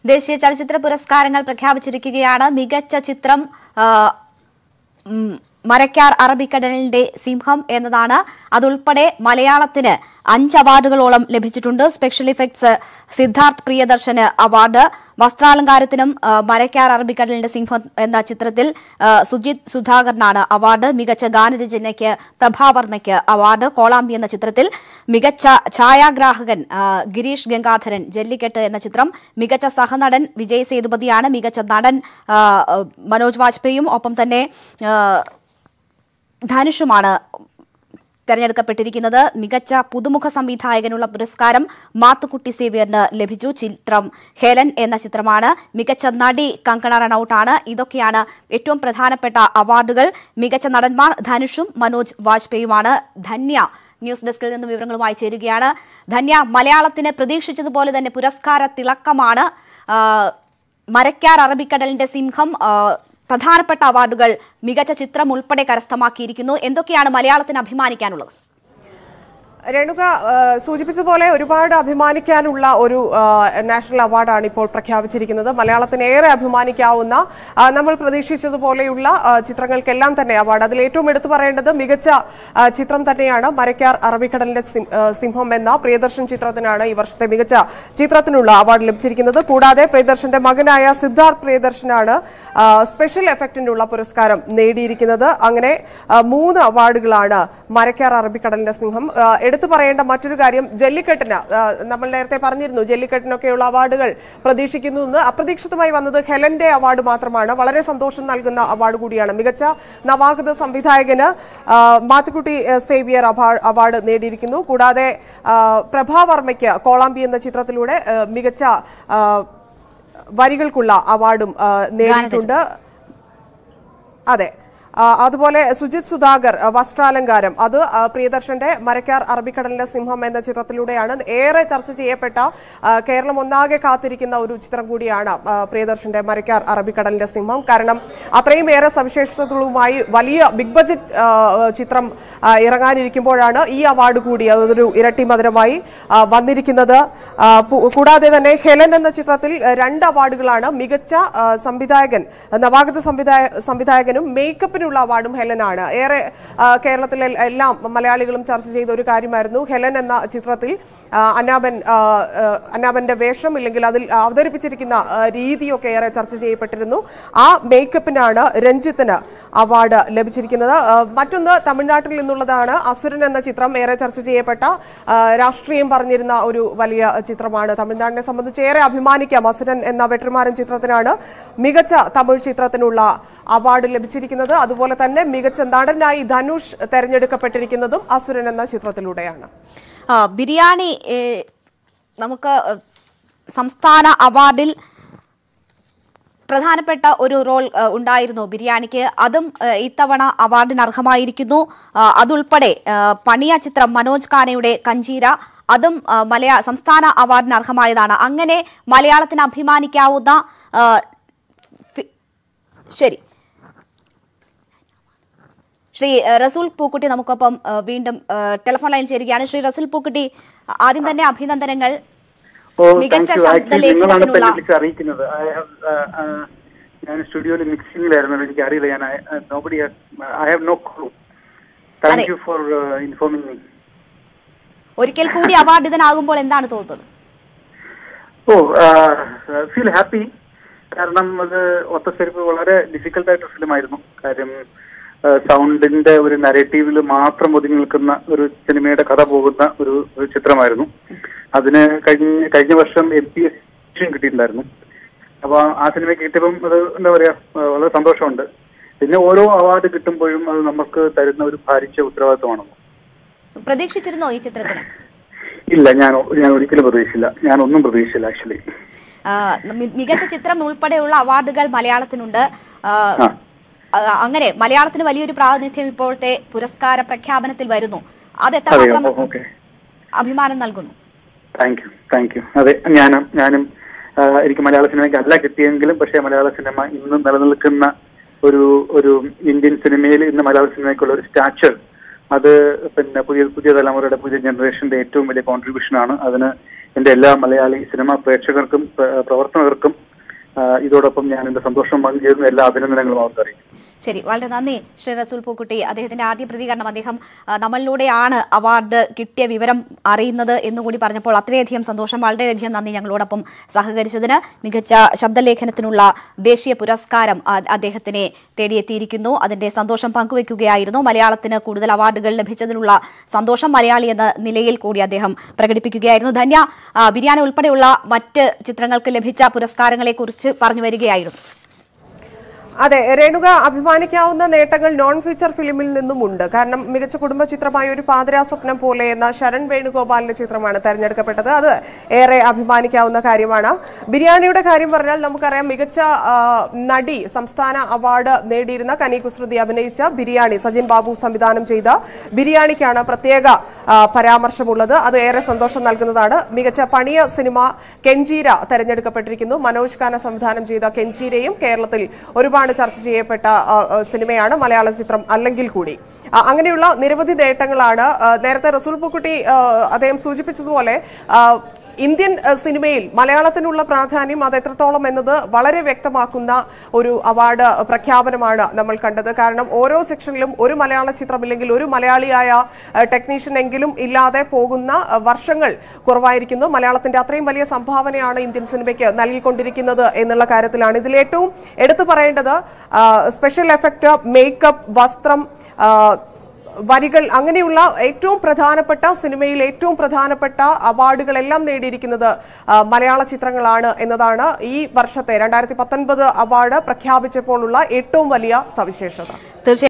ദേശീയ ചലച്ചിത്ര പുരസ്കാരങ്ങൾ പ്രഖ്യാപിച്ചിരിക്കുകയാണ് മികച്ച ചിത്രം ആ, ഉം, മരക്കാർ അറബിക്കടലിന്റെ സിംഹം എന്നതാണ് അതുൾപ്പെടെ മലയാളത്തിന് അഞ്ച് അവാർഡുകളോളം ലഭിച്ചിട്ടുണ്ട് സ്പെഷ്യൽ ഇഫക്ട്സ് സിദ്ധാർത്ഥ് പ്രിയദർശന് അവാർഡ് വസ്ത്രാലങ്കാരത്തിനും ആ, മരക്കാർ അറബിക്കടലിന്റെ സിംഹം എന്ന ചിത്രത്തിൽ ആ, സുജിത് സുധാകരനാണ് അവാർഡ് മികച്ച ഗാനരചനയ്ക്ക് പ്രഭാവർമ്മയ്ക്ക് അവാർഡ് കോളാമ്പി എന്ന ചിത്രത്തിൽ മികച്ച ഛായാഗ്രാഹകൻ ആ, ഗിരീഷ് ഗംഗാധരൻ ജല്ലിക്കെട്ട് എന്ന ചിത്രം മികച്ച സഹനടൻ വിജയ് സേതുപതിയാണ് മികച്ച നടൻ ആ, ആ, മനോജ് വാജ്പേയിയും ഒപ്പം തന്നെ ആ, ധനുഷുമാണ് തെരഞ്ഞെടുക്കപ്പെട്ടിരിക്കുന്നത് മികച്ച പുതുമുഖ സംവിധായകനുള്ള പുരസ്കാരം മാത്തുക്കുട്ടി സേവ്യറിന് ലഭിച്ചു ചിത്രം ഹെലൻ എന്ന ചിത്രമാണ് മികച്ച നടി കങ്കണ റണൌട്ടാണ് ഇതൊക്കെയാണ് ഏറ്റവും പ്രധാനപ്പെട്ട അവാർഡുകൾ മികച്ച നടന്മാർ ധനുഷും മനോജ് വാജ്പേയിയുമാണ് ധന്യ ന്യൂസ് ഡെസ്കിൽ നിന്നും വിവരങ്ങളുമായി ചേരുകയാണ് ധന്യ മലയാളത്തിന് പ്രതീക്ഷിച്ചതുപോലെ തന്നെ പുരസ്കാര തിളക്കമാണ് ആ, മരക്കാർ അറബിക്കടലിന്റെ സിംഹം ആ, പ്രധാനപ്പെട്ട അവാർഡുകൾ മികച്ച ചിത്രം ഉൾപ്പെടെ കരസ്ഥമാക്കിയിരിക്കുന്നു എന്തൊക്കെയാണ് മലയാളത്തിന് അഭിമാനിക്കാനുള്ളത് രേണുക ആ, സൂചിപ്പിച്ച പോലെ ഒരുപാട് അഭിമാനിക്കാനുള്ള ഒരു ആ, നാഷണൽ അവാർഡാണ് ഇപ്പോൾ പ്രഖ്യാപിച്ചിരിക്കുന്നത് മലയാളത്തിന് ഏറെ അഭിമാനിക്കാവുന്ന ആ, നമ്മൾ പ്രതീക്ഷിച്ചതുപോലെയുള്ള ആ, ചിത്രങ്ങൾക്കെല്ലാം തന്നെ അവാർഡ് അതിൽ ഏറ്റവും എടുത്തു പറയേണ്ടത് മികച്ച ആ, ചിത്രം തന്നെയാണ് മരക്കാർ അറബിക്കടലിന്റെ സിം- ആ, സിംഹം എന്ന പ്രിയദർശൻ ചിത്രത്തിനാണ് ഈ വർഷത്തെ മികച്ച ചിത്രത്തിനുള്ള അവാർഡ് ലഭിച്ചിരിക്കുന്നത് കൂടാതെ പ്രിയദർശന്റെ മകനായ സിദ്ധാർത്ഥ് പ്രിയദർശനാണ് ആ, സ്പെഷ്യൽ എഫക്റ്റിനുള്ള പുരസ്കാരം നേടിയിരിക്കുന്നത് അങ്ങനെ ആ, മൂന്ന് അവാർഡുകളാണ് മരക്കാർ അറബിക്കടലിന്റെ സിംഹം ആ, എടുത്തു പറയേണ്ട മറ്റൊരു കാര്യം ജല്ലിക്കെട്ടിന് ആ, നമ്മൾ നേരത്തെ പറഞ്ഞിരുന്നു ജല്ലിക്കെട്ടിനൊക്കെയുള്ള അവാർഡുകൾ പ്രതീക്ഷിക്കുന്നു എന്ന് അപ്രതീക്ഷിതമായി വന്നത് ഹെലന്റെ അവാർഡ് മാത്രമാണ് വളരെ സന്തോഷം നൽകുന്ന അവാർഡ് കൂടിയാണ് മികച്ച നവാഗത സംവിധായകന് ആ, മാത്തുക്കുട്ടി ആ, സേവിയർ അവാ- അവാർഡ് നേടിയിരിക്കുന്നു കൂടാതെ ആ, പ്രഭാവർമ്മയ്ക്ക് കോളാമ്പി എന്ന ചിത്രത്തിലൂടെ ആ, മികച്ച ആ, വരികൾക്കുള്ള അവാർഡും ആ, നേടിയിട്ടുണ്ട് അതെ ആ, അതുപോലെ സുജിത് സുധാകർ ആ, വസ്ത്രാലങ്കാരം അത് ആ, പ്രിയദർശന്റെ മരക്കാർ അറബിക്കടലിന്റെ സിംഹം എന്ന ചിത്രത്തിലൂടെയാണ് ഏറെ ചർച്ച ചെയ്യപ്പെട്ട ആ, കേരളം ഒന്നാകെ കാത്തിരിക്കുന്ന ഒരു ചിത്രം കൂടിയാണ് ആ, പ്രിയദർശന്റെ മരക്കാർ അറബിക്കടലിന്റെ സിംഹം കാരണം അത്രയും ഏറെ സവിശേഷതകളുമായി വലിയ ബിഗ് ബജറ്റ് ആ, ചിത്രം ആ, ഇറങ്ങാനിരിക്കുമ്പോഴാണ് ഈ അവാർഡ് കൂടി അതൊരു ഇരട്ടി മധുരമായി ആ, വന്നിരിക്കുന്നത് ആ, പു- കൂടാതെ തന്നെ ഹെലൻ എന്ന ചിത്രത്തിൽ ആ, രണ്ട് അവാർഡുകളാണ് മികച്ച ആ, സംവിധായകൻ നവാഗത സംവിധായ സംവിധായകനും മേക്കപ്പിനുള്ള അവാർഡും ഹെലനാണ് ഏറെ ആ, കേരളത്തിലെ എല്ലാം മലയാളികളും ചർച്ച ചെയ്ത ഒരു കാര്യമായിരുന്നു ഹെലൻ എന്ന ചിത്രത്തിൽ ആ, അന്നാബൻ ആ, ആ, അന്നാബന്റെ വേഷം ഇല്ലെങ്കിൽ അതിൽ അവതരിപ്പിച്ചിരിക്കുന്ന ആ, രീതിയൊക്കെ ഏറെ ചർച്ച ചെയ്യപ്പെട്ടിരുന്നു ആ മേക്കപ്പിനാണ് രഞ്ജിത്തിന് അവാർഡ് ലഭിച്ചിരിക്കുന്നത് ആ, മറ്റൊന്ന് തമിഴ്നാട്ടിൽ നിന്നുള്ളതാണ് അസുരൻ എന്ന ചിത്രം ഏറെ ചർച്ച ചെയ്യപ്പെട്ട ആ, രാഷ്ട്രീയം പറഞ്ഞിരുന്ന ഒരു വലിയ ചിത്രമാണ് തമിഴ്നാടിനെ സംബന്ധിച്ച് ഏറെ അഭിമാനിക്കാം അസുരൻ എന്ന വെട്ടിമാരൻ ചിത്രത്തിനാണ് മികച്ച തമിഴ് ചിത്രത്തിനുള്ള അവാർഡ് ലഭിച്ചിരിക്കുന്നത് അതുപോലെ തന്നെ മികച്ച നടനായി ധനുഷ് തെരഞ്ഞെടുക്കപ്പെട്ടിരിക്കുന്നതും അസുരൻ എന്ന ചിത്രത്തിലൂടെയാണ് ആ, ബിരിയാണി ഏ, നമുക്ക് ഏ, സംസ്ഥാന അവാർഡിൽ പ്രധാനപ്പെട്ട ഒരു റോൾ ഏ, ഉണ്ടായിരുന്നു ബിരിയാണിക്ക് അതും ഏ, ഇത്തവണ അവാർഡിന് അർഹമായിരിക്കുന്നു ആ, അതുൾപ്പെടെ ഏ, പണിയ ചിത്രം മനോജ് കാനയുടെ കഞ്ചീര അതും ആ, മലയാ സംസ്ഥാന അവാർഡിന് അർഹമായതാണ് അങ്ങനെ മലയാളത്തിന് അഭിമാനിക്കാവുന്ന ആ, ഫി- ശരി ശ്രീ ഏഹ്, റസൂൽ പൂക്കുട്ടി നമുക്കൊപ്പം ഏഹ്, വീണ്ടും ഏഹ്, ടെലിഫോൺ ലൈൻ ചേരുകയാണ് ശ്രീ റസൂൽ പൂക്കുട്ടി ആദ്യം തന്നെ അഭിനന്ദനങ്ങൾ ഓ മികച്ച താങ്ക് യു ആക്ച്വലി നിങ്ങളാണ് ഇപ്പൊ ശബ്ദലേഖനത്തിനുള്ള എന്നെ വിളിച്ച് അറിയിക്കുന്നത് I have, uh, uh, ഞാൻ സ്റ്റുഡിയോയിൽ മിക്സിംഗിലായിരുന്നു എനിക്ക് അറിയില്ല ഞാൻ nobody I have no clue അതെ. Thank you for informing me ഒരിക്കൽ കൂടി അവാർഡിതനാകുമ്പോൾ എന്താണ് തോന്നുന്നത് ഓ ഫീൽ ഹാപ്പി കാരണം അത് ഒത്തശരിപ്പ് വളരെ ഡിഫിക്കൽട്ട് ആയിട്ട് ഫിലിമായിരുന്നു കാര്യം സൗണ്ടിന്റെ ഒരു നരേറ്റീവിൽ മാത്രം ഒതുങ്ങി നിൽക്കുന്ന ഒരു സിനിമയുടെ കഥ പോകുന്ന ഒരു ഒരു ചിത്രമായിരുന്നു അതിന് കഴിഞ്ഞ കഴിഞ്ഞ വർഷം എം പി എസ് കിട്ടിയിട്ടുണ്ടായിരുന്നു അപ്പൊ ആ സിനിമയ്ക്ക് കിട്ടിയപ്പം അത് എന്താ പറയാ ആ, വളരെ സന്തോഷമുണ്ട് പിന്നെ ഓരോ അവാർഡ് കിട്ടുമ്പോഴും അത് നമുക്ക് തരുന്ന ഒരു ഭാരിച്ച ഉത്തരവാദിത്വമാണല്ലോ പ്രതീക്ഷിച്ചിരുന്നോ ഈ ചിത്രത്തിന് ഇല്ല ഞാൻ ഞാൻ ഒരിക്കലും പ്രതീക്ഷിച്ചില്ല ഞാൻ ഒന്നും പ്രതീക്ഷിച്ചില്ല ആക്ച്വലി ആ, മി- മികച്ച ചിത്രം ഉൾപ്പെടെയുള്ള അവാർഡുകൾ മലയാളത്തിനുണ്ട് ആ, ആ ആ, അങ്ങനെ മലയാളത്തിന് വലിയൊരു പ്രാതിനിധ്യം ഇപ്പോഴത്തെ പുരസ്കാര പ്രഖ്യാപനത്തിൽ വരുന്നു അത് അതെയോ എത്രമാത്രം ഓക്കെ അഭിമാനം നൽകുന്നു താങ്ക് യു താങ്ക് യു അതെ ഞാനും ഞാനും ആ, എനിക്ക് മലയാള സിനിമയ്ക്ക് അല്ല കിട്ടിയെങ്കിലും പക്ഷേ മലയാള സിനിമ ഇന്നും നിലനിൽക്കുന്ന ഒരു ഒരു ഇന്ത്യൻ സിനിമയിൽ ഇന്ന് മലയാള സിനിമയ്ക്കുള്ള ഒരു സ്റ്റാച്ചർ അത് പിന്നെ പുതിയ പുതിയ തലമുറയുടെ പുതിയ ജനറേഷന്റെ ഏറ്റവും വലിയ കോൺട്രിബ്യൂഷൻ ആണ് അതിന് എന്റെ എല്ലാ മലയാളി സിനിമാ പ്രേക്ഷകർക്കും പ്ര- പ്രവർത്തകർക്കും ആ, ഇതോടൊപ്പം ഞാൻ എന്റെ സന്തോഷം പങ്കുചേരുന്ന എല്ലാ അഭിനന്ദനങ്ങളും അവർക്ക് അറിയിക്കും ശരി വളരെ നന്ദി ശ്രീ റസൂൽ പൂക്കുട്ടി അദ്ദേഹത്തിന്റെ ആദ്യ പ്രതികരണം അദ്ദേഹം ആ, നമ്മളിലൂടെയാണ് അവാർഡ് കിട്ടിയ വിവരം അറിയുന്നത് എന്നുകൂടി പറഞ്ഞപ്പോൾ അത്രയധികം സന്തോഷം വളരെയധികം നന്ദി ഞങ്ങളോടൊപ്പം സഹകരിച്ചതിന് മികച്ച ശബ്ദലേഖനത്തിനുള്ള ദേശീയ പുരസ്കാരം ആ, അദ്ദേഹത്തിനെ തേടിയെത്തിയിരിക്കുന്നു അതിന്റെ സന്തോഷം പങ്കുവെക്കുകയായിരുന്നു മലയാളത്തിന് കൂടുതൽ അവാർഡുകൾ ലഭിച്ചതിനുള്ള സന്തോഷം മലയാളി എന്ന നിലയിൽ കൂടി അദ്ദേഹം പ്രകടിപ്പിക്കുകയായിരുന്നു ധന്യ ആ, ബിരിയാണി ഉൾപ്പെടെയുള്ള മറ്റ് ചിത്രങ്ങൾക്ക് ലഭിച്ച പുരസ്കാരങ്ങളെ കുറിച്ച് പറഞ്ഞു വരികയായിരുന്നു അതെ രേണുക അഭിമാനിക്കാവുന്ന നേട്ടങ്ങൾ നോൺ ഫീച്ചർ ഫിലിമിൽ നിന്നുമുണ്ട് കാരണം മികച്ച കുടുംബ ചിത്രമായ ഒരു പാതിരാ സ്വപ്നം പോലെ എന്ന ശരൺ വേണുഗോപാലിന്റെ ചിത്രമാണ് തെരഞ്ഞെടുക്കപ്പെട്ടത് അത് ഏറെ അഭിമാനിക്കാവുന്ന കാര്യമാണ് ബിരിയാണിയുടെ കാര്യം പറഞ്ഞാൽ നമുക്കറിയാം മികച്ച ആ, നടി സംസ്ഥാന അവാർഡ് നേടിയിരുന്ന കനി കുസൃതി അഭിനയിച്ച ബിരിയാണി സജിൻ ബാബു സംവിധാനം ചെയ്ത ബിരിയാണിക്കാണ് പ്രത്യേക ആ, പരാമർശമുള്ളത് അത് ഏറെ സന്തോഷം നൽകുന്നതാണ് മികച്ച പണിയ സിനിമ കെഞ്ചീര തെരഞ്ഞെടുക്കപ്പെട്ടിരിക്കുന്നു മനോജ് ഖാന സംവിധാനം ചെയ്ത കെഞ്ചീരയും കേരളത്തിൽ ഒരുപാട് ചർച്ച ചെയ്യപ്പെട്ട ആ, ആ, സിനിമയാണ് മലയാള ചിത്രം അല്ലെങ്കിൽ കൂടി ആ, അങ്ങനെയുള്ള നിരവധി നേട്ടങ്ങളാണ് ആ, നേരത്തെ റസൂൽ പൂക്കുട്ടി ആ, അദ്ദേഹം സൂചിപ്പിച്ചതുപോലെ ആ, ഇന്ത്യൻ ആ, സിനിമയിൽ മലയാളത്തിനുള്ള പ്രാധാന്യം അത് എത്രത്തോളം എന്നത് വളരെ വ്യക്തമാക്കുന്ന ഒരു അവാർഡ് പ്രഖ്യാപനമാണ് നമ്മൾ കണ്ടത് കാരണം ഓരോ സെക്ഷനിലും ഒരു മലയാള ചിത്രമില്ലെങ്കിൽ ഒരു മലയാളിയായ ടെക്നീഷ്യൻ എങ്കിലും ഇല്ലാതെ പോകുന്ന ആ, വർഷങ്ങൾ കുറവായിരിക്കുന്നു മലയാളത്തിന്റെ അത്രയും വലിയ സംഭാവനയാണ് ഇന്ത്യൻ സിനിമയ്ക്ക് നൽകിക്കൊണ്ടിരിക്കുന്നത് എന്നുള്ള കാര്യത്തിലാണ് ഇതിൽ ഏറ്റവും എടുത്തു പറയേണ്ടത് ആ, സ്പെഷ്യൽ എഫക്റ്റ് മേക്കപ്പ് വസ്ത്രം ആ, വരികൾ അങ്ങനെയുള്ള ഏറ്റവും പ്രധാനപ്പെട്ട സിനിമയിൽ ഏറ്റവും പ്രധാനപ്പെട്ട അവാർഡുകളെല്ലാം നേടിയിരിക്കുന്നത് ആ, മലയാള ചിത്രങ്ങളാണ് എന്നതാണ് ഈ വർഷത്തെ രണ്ടായിരത്തി പത്തൊൻപത് അവാർഡ് പ്രഖ്യാപിച്ചപ്പോഴുള്ള ഏറ്റവും വലിയ സവിശേഷത തീർച്ചയായും